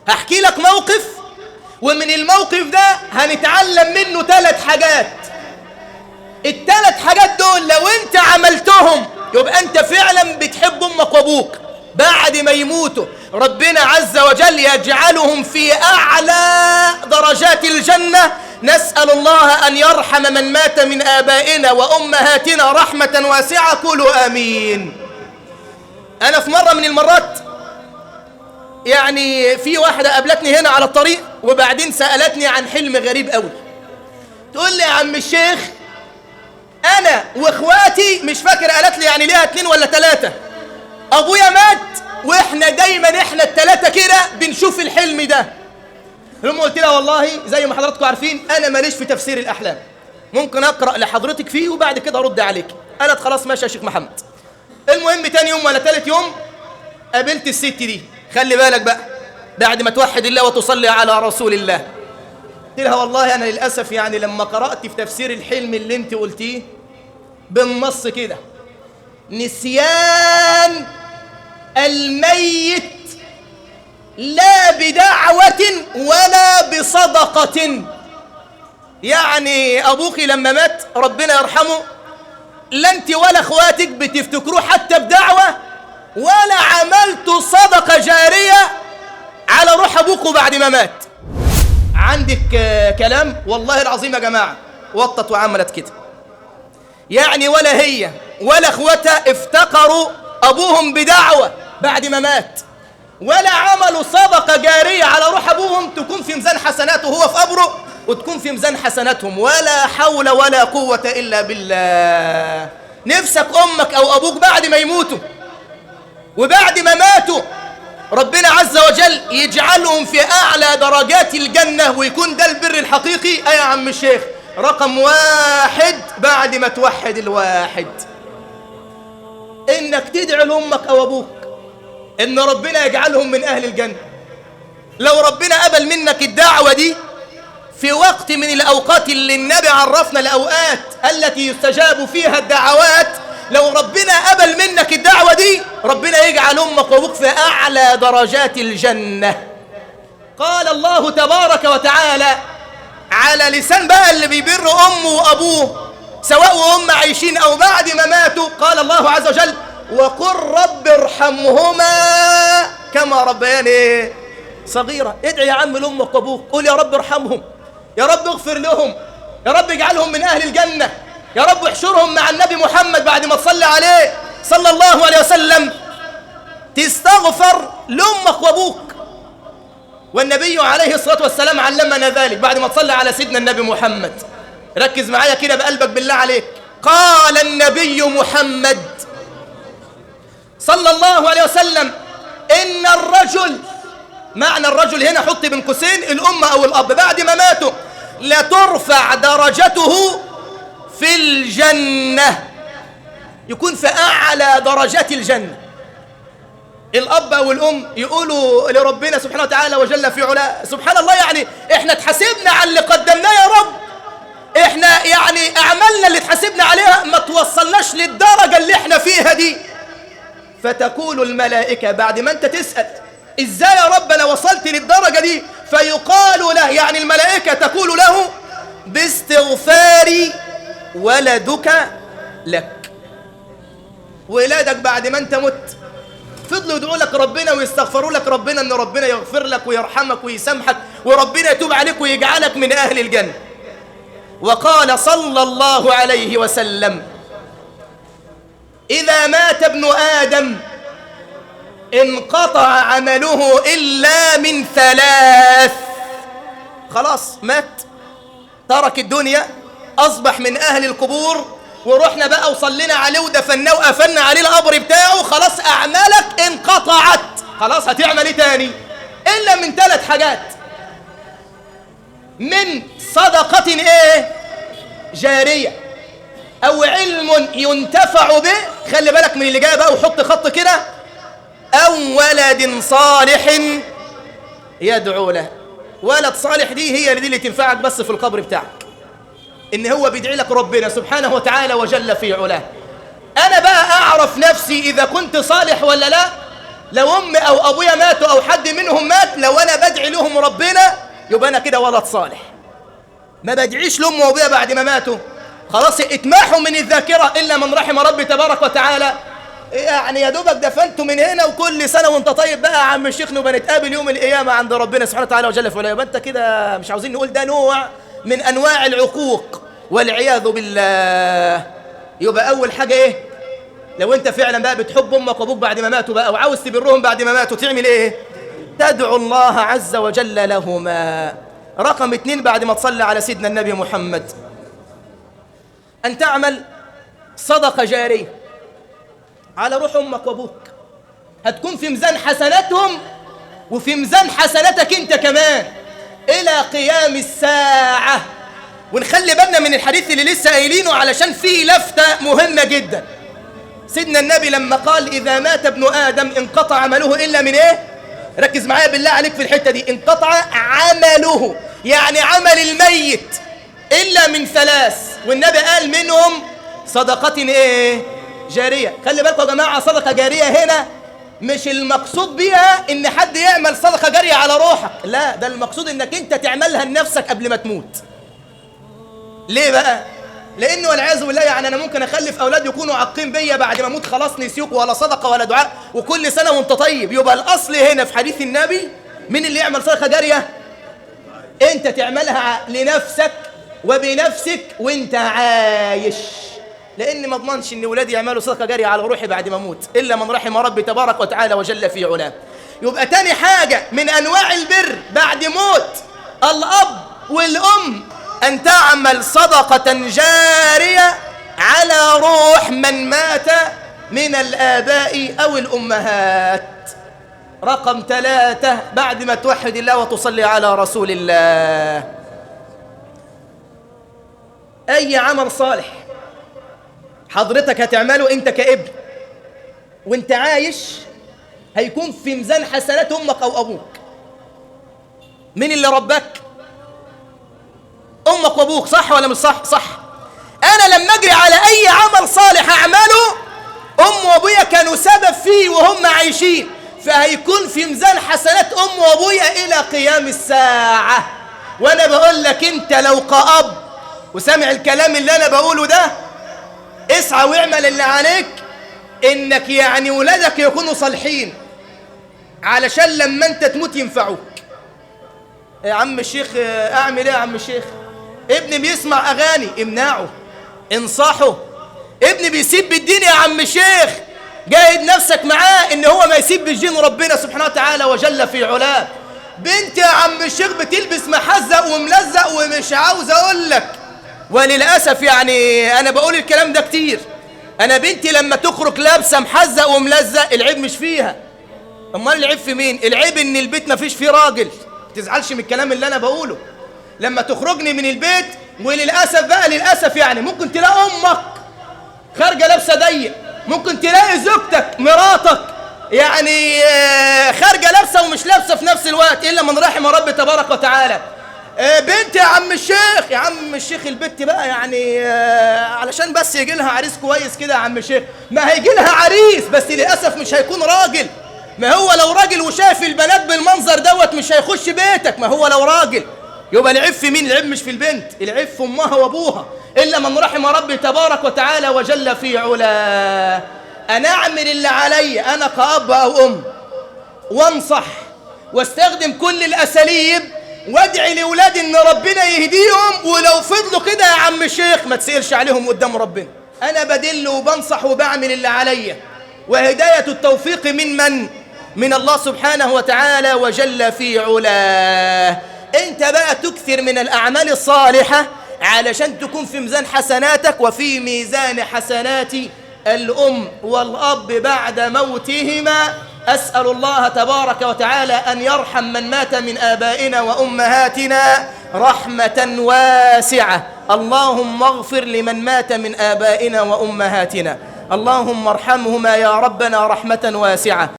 هحكي لك موقف ومن الموقف ده هنتعلم منه ثلاث حاجات الثلاث حاجات دول لو انت عملتهم يبقى انت فعلا بتحب امك وابوك بعد ما يموتوا ربنا عز وجل يجعلهم في اعلى درجات الجنه نسال الله ان يرحم من مات من ابائنا وامهاتنا رحمه واسعه قولوا امين انا في مره من المرات يعني في واحده قابلتني هنا على الطريق وبعدين سالتني عن حلم غريب قوي تقول لي يا عم الشيخ انا واخواتي مش فاكر قالت لي يعني ليها اتنين ولا تلاتة ابويا مات واحنا دايما احنا التلاتة كده بنشوف الحلم ده لما قلت لها والله زي ما حضراتكم عارفين انا ماليش في تفسير الاحلام ممكن اقرا لحضرتك فيه وبعد كده ارد عليك قالت خلاص ماشي يا شيخ محمد المهم تاني يوم ولا تالت يوم قابلت الست دي خلي بالك بقى بعد ما توحد الله وتصلي على رسول الله قلت لها والله انا للاسف يعني لما قرات في تفسير الحلم اللي انت قلتيه بالنص كده نسيان الميت لا بدعوة ولا بصدقة يعني أبوك لما مات ربنا يرحمه لا أنت ولا أخواتك بتفتكروه حتى بدعوة ولا عملتوا صدقة جارية على روح أبوك بعد ما مات عندك آه، كلام والله العظيم يا جماعة وطت وعملت كده يعني ولا هي ولا اخوتها افتقروا ابوهم بدعوة بعد ما مات ولا عملوا صدقة جارية على روح ابوهم تكون في ميزان حسناته وهو في قبره وتكون في ميزان حسناتهم ولا حول ولا قوة الا بالله نفسك امك او ابوك بعد ما يموتوا وبعد ما ماتوا ربنا عز وجل يجعلهم في أعلى درجات الجنة ويكون ده البر الحقيقي أي يا عم الشيخ رقم واحد بعد ما توحد الواحد إنك تدعي لأمك أو أبوك إن ربنا يجعلهم من أهل الجنة لو ربنا قبل منك الدعوة دي في وقت من الأوقات اللي النبي عرفنا الأوقات التي يستجاب فيها الدعوات لو ربنا قبل منك الدعوة دي ربنا يجعل أمك وأبوك في أعلى درجات الجنة قال الله تبارك وتعالى على لسان بقى اللي بيبر أمه وأبوه سواء وهم عايشين أو بعد ما ماتوا قال الله عز وجل وقل رب ارحمهما كما ربياني صغيرة ادعي يا عم لأمك وأبوك قول يا رب ارحمهم يا رب اغفر لهم يا رب اجعلهم من أهل الجنة يا رب احشرهم مع النبي محمد بعد ما تصلي عليه صلى الله عليه وسلم تستغفر لأمك وأبوك والنبي عليه الصلاة والسلام علمنا ذلك بعد ما تصلي على سيدنا النبي محمد ركز معايا كده بقلبك بالله عليك قال النبي محمد صلى الله عليه وسلم إن الرجل معنى الرجل هنا حط بين قوسين الأم أو الأب بعد ما ماتوا لترفع درجته في الجنة يكون في أعلى درجات الجنة الأب أو الأم يقولوا لربنا سبحانه وتعالى وجل في علاه سبحان الله يعني إحنا اتحاسبنا على اللي قدمناه يا رب إحنا يعني أعمالنا اللي اتحاسبنا عليها ما توصلناش للدرجة اللي إحنا فيها دي فتقول الملائكة بعد ما أنت تسأل إزاي يا رب أنا وصلت للدرجة دي فيقال له يعني الملائكة تقول له باستغفار ولدك لك ولادك بعد ما أنت مت فضلوا يدعوا لك ربنا ويستغفروا لك ربنا ان ربنا يغفر لك ويرحمك ويسامحك وربنا يتوب عليك ويجعلك من اهل الجنه وقال صلى الله عليه وسلم اذا مات ابن ادم انقطع عمله الا من ثلاث خلاص مات ترك الدنيا اصبح من اهل القبور ورحنا بقى وصلينا عليه ودفناه وقفلنا عليه القبر بتاعه خلاص اعمالك انقطعت خلاص هتعمل ايه تاني الا من ثلاث حاجات من صدقة ايه جارية او علم ينتفع به خلي بالك من اللي جاي بقى وحط خط كده او ولد صالح يدعو له ولد صالح دي هي دي اللي تنفعك بس في القبر بتاعك ان هو بيدعي لك ربنا سبحانه وتعالى وجل في علاه انا بقى اعرف نفسي اذا كنت صالح ولا لا لو امي او ابويا ماتوا او حد منهم مات لو انا بدعي لهم ربنا يبقى انا كده ولد صالح ما بدعيش لامي وابويا بعد ما ماتوا خلاص اتماحوا من الذاكره الا من رحم ربي تبارك وتعالى يعني يا دوبك دفنته من هنا وكل سنه وانت طيب بقى يا عم الشيخ نبقى نتقابل يوم القيامه عند ربنا سبحانه وتعالى وجل في علاه يبقى انت كده مش عاوزين نقول ده نوع من انواع العقوق والعياذ بالله يبقى اول حاجه ايه لو انت فعلا بقى بتحب امك وابوك بعد ما ماتوا بقى وعاوز تبرهم بعد ما ماتوا تعمل ايه تدعو الله عز وجل لهما رقم اتنين بعد ما تصلي على سيدنا النبي محمد ان تعمل صدقه جاريه على روح امك وابوك هتكون في ميزان حسناتهم وفي ميزان حسناتك انت كمان الى قيام الساعه ونخلي بالنا من الحديث اللي لسه قايلينه علشان فيه لفته مهمه جدا سيدنا النبي لما قال اذا مات ابن ادم انقطع عمله الا من ايه ركز معايا بالله عليك في الحته دي انقطع عمله يعني عمل الميت الا من ثلاث والنبي قال منهم صدقه ايه جاريه خلي بالكم يا جماعه صدقه جاريه هنا مش المقصود بيها ان حد يعمل صدقه جاريه على روحك لا ده المقصود انك انت تعملها لنفسك قبل ما تموت ليه بقى لانه والعياذ بالله يعني انا ممكن اخلف اولاد يكونوا عاقين بيا بعد ما اموت خلاص نسيوك ولا صدقه ولا دعاء وكل سنه وانت طيب يبقى الاصل هنا في حديث النبي مين اللي يعمل صدقه جاريه انت تعملها لنفسك وبنفسك وانت عايش لان ما اضمنش ان ولادي يعملوا صدقه جاريه على روحي بعد ما اموت الا من رحم ربي تبارك وتعالى وجل في علاه يبقى تاني حاجه من انواع البر بعد موت الاب والام ان تعمل صدقه جاريه على روح من مات من الاباء او الامهات رقم ثلاثة بعد ما توحد الله وتصلي على رسول الله أي عمل صالح حضرتك هتعمله أنت كابن وأنت عايش هيكون في ميزان حسنات أمك أو أبوك مين اللي ربك أمك وأبوك صح ولا مش صح صح أنا لما أجري على أي عمل صالح أعمله أم وأبويا كانوا سبب فيه وهم عايشين فهيكون في ميزان حسنات أم وأبويا إلى قيام الساعة وأنا بقول لك أنت لو كأب وسامع الكلام اللي أنا بقوله ده اسعى واعمل اللي عليك إنك يعني ولادك يكونوا صالحين علشان لما أنت تموت ينفعوك يا عم الشيخ أعمل إيه يا عم الشيخ ابني بيسمع أغاني امنعه انصحه ابني بيسيب الدين يا عم الشيخ جاهد نفسك معاه ان هو ما يسيب بالجين ربنا سبحانه وتعالى وجل في علاه بنت يا عم الشيخ بتلبس محزق وملزق ومش عاوز اقول لك وللاسف يعني انا بقول الكلام ده كتير انا بنتي لما تخرج لابسه محزق وملزق العيب مش فيها امال العيب في مين العيب ان البيت ما فيش فيه راجل ما تزعلش من الكلام اللي انا بقوله لما تخرجني من البيت وللاسف بقى للاسف يعني ممكن تلاقي امك خارجه لابسه ضيق ممكن تلاقي زوجتك مراتك يعني خارجه لابسه ومش لابسه في نفس الوقت الا من رحم ربي تبارك وتعالى بنت يا عم الشيخ يا عم الشيخ البت بقى يعني علشان بس يجي لها عريس كويس كده يا عم الشيخ ما هيجي لها عريس بس للاسف مش هيكون راجل ما هو لو راجل وشاف البنات بالمنظر دوت مش هيخش بيتك ما هو لو راجل يبقى العيب في مين العيب مش في البنت العيب في امها وابوها الا من رحم ربي تبارك وتعالى وجل في علاه انا اعمل اللي علي انا كاب او ام وانصح واستخدم كل الاساليب وادعي لاولادي ان ربنا يهديهم ولو فضلوا كده يا عم الشيخ ما تسالش عليهم قدام ربنا انا بدل وبنصح وبعمل اللي عليا وهدايه التوفيق من من من الله سبحانه وتعالى وجل في علاه انت بقى تكثر من الاعمال الصالحه علشان تكون في ميزان حسناتك وفي ميزان حسنات الام والاب بعد موتهما اسال الله تبارك وتعالى ان يرحم من مات من ابائنا وامهاتنا رحمه واسعه اللهم اغفر لمن مات من ابائنا وامهاتنا اللهم ارحمهما يا ربنا رحمه واسعه